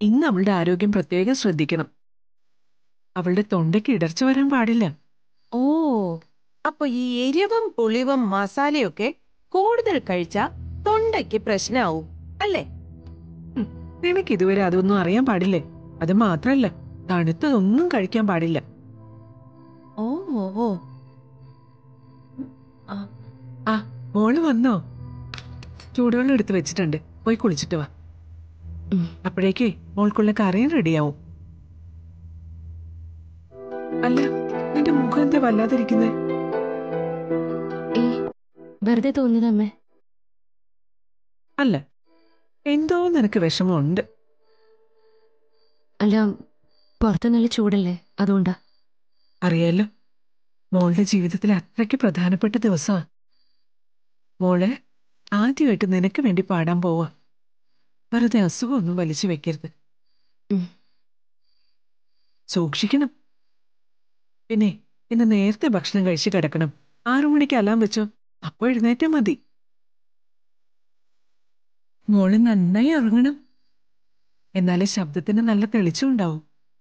ഇന്ന് അവളുടെ ആരോഗ്യം പ്രത്യേകം ശ്രദ്ധിക്കണം അവളുടെ തൊണ്ടയ്ക്ക് ഇടർച്ച വരാൻ പാടില്ല ഓ അപ്പൊ ഈ എരിവും പുളിവും മസാലയൊക്കെ കൂടുതൽ കഴിച്ചാ തൊണ്ടയ്ക്ക് പ്രശ്നമാവും അല്ലേ നിനക്ക് ഇതുവരെ അതൊന്നും അറിയാൻ പാടില്ലേ അത് മാത്രല്ല തണുത്തതൊന്നും കഴിക്കാൻ പാടില്ല ഓ ഓ ഓ ആ മോള് വന്നോ ചൂടുവെള്ളം എടുത്ത് വെച്ചിട്ടുണ്ട് പോയി കുളിച്ചിട്ട് വാ ഉം. അപ്പോഴേക്കേ മോൾക്കുള്ള കറിയും റെഡിയാവും അല്ല നിന്റെ മുഖം എന്താ വല്ലാതിരിക്കുന്നേ ഏ വെറുതെ തോന്നിയത് അമ്മേ അല്ല എന്തോ നിനക്ക് വിഷമമുണ്ട് അല്ല പുറത്ത് നല്ല ചൂടല്ലേ അതുകൊണ്ടാ അറിയാലോ മോളുടെ ജീവിതത്തിൽ അത്രയ്ക്ക് പ്രധാനപ്പെട്ട ദിവസമാ മോളെ ആദ്യമായിട്ട് നിനക്ക് വേണ്ടി പാടാൻ പോവാ വെറുതെ അസുഖമൊന്നും വലിച്ചു വെക്കരുത് ഉം. സൂക്ഷിക്കണം പിന്നെ ഇന്ന് നേരത്തെ ഭക്ഷണം കഴിച്ച് കിടക്കണം ആറു മണിക്ക് അലാം വെച്ചോ അപ്പോൾ എഴുന്നേറ്റാ മതി മോള് നന്നായി ഉറങ്ങണം എന്നാലേ ശബ്ദത്തിന് നല്ല തെളിച്ചം ഉണ്ടാവും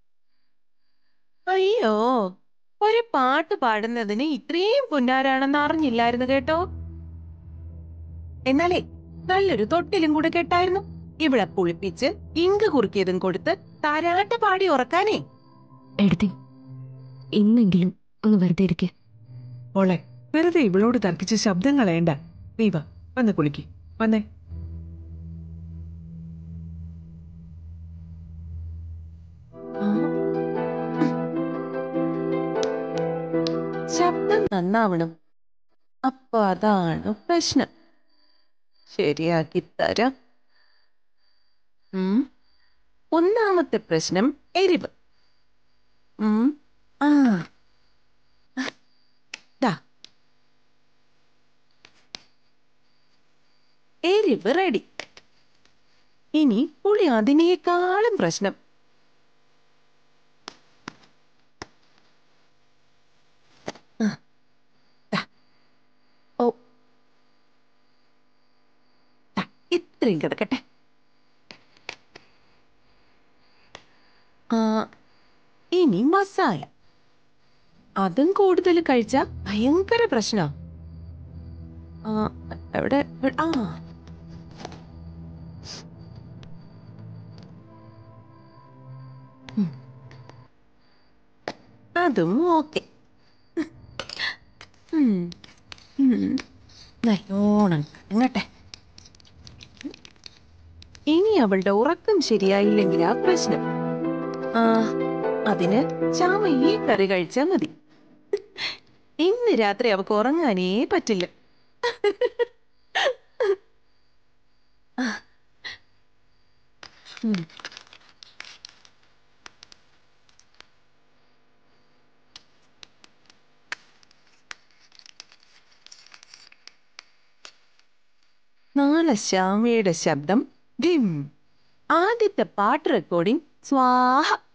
അയ്യോ ഒരു പാട്ട് പാടുന്നതിന് ഇത്രയും പുന്നാരാണെന്ന് അറിഞ്ഞില്ലായിരുന്നു കേട്ടോ എന്നാലേ നല്ലൊരു തൊട്ടിലും കൂടെ കേട്ടായിരുന്നു ഇവിടെ പുളിപ്പിച്ച് ഇങ്ക് കുറുക്കിയതും കൊടുത്ത് താരാട്ട് പാടി ഉറക്കാനേ എടുത്തി ഇന്നെങ്കിലും ഒന്ന് വെറുതെ ഇരിക്കെ മോളെ വെറുതെ ഇവളോട് തർക്കിച്ച് ശബ്ദം കളയണ്ട നീ വാ വന്ന് കുളിക്ക് വന്നേ ശബ്ദം നന്നാവണം അപ്പൊ അതാണ് പ്രശ്നം ശരിയാക്കി തരാം ഉം. ഒന്നാമത്തെ പ്രശ്നം എരിവ് ഉം. ആ ദാ. എരിവ് റെഡി ഇനി പുളി അതിനേക്കാളും പ്രശ്നം ആ. ദാ. ഓ ദാ, ഇത്രയും കിടക്കട്ടെ ആ ഇനി മസാല അതും കൂടുതൽ കഴിച്ച ഭയങ്കര പ്രശ്ന എവിടെ എവിടെ- ആ ഉം. അതും ഓക്കെ നല്ലോണം കടങ്ങട്ടെ ഇനി അവളുടെ ഉറക്കം ശരിയായില്ലെങ്കിലാ പ്രശ്നം ആ അതിന് ചാമ ഈ കറി കഴിച്ചാ മതി ഇന്ന് രാത്രി അവക്ക് ഉറങ്ങാനേ പറ്റില്ല ഉം. നാളെ ശ്യാമയുടെ ശബ്ദം ഡിം ആദ്യത്തെ പാട്ട് റെക്കോർഡിംഗ് സ്വാഹ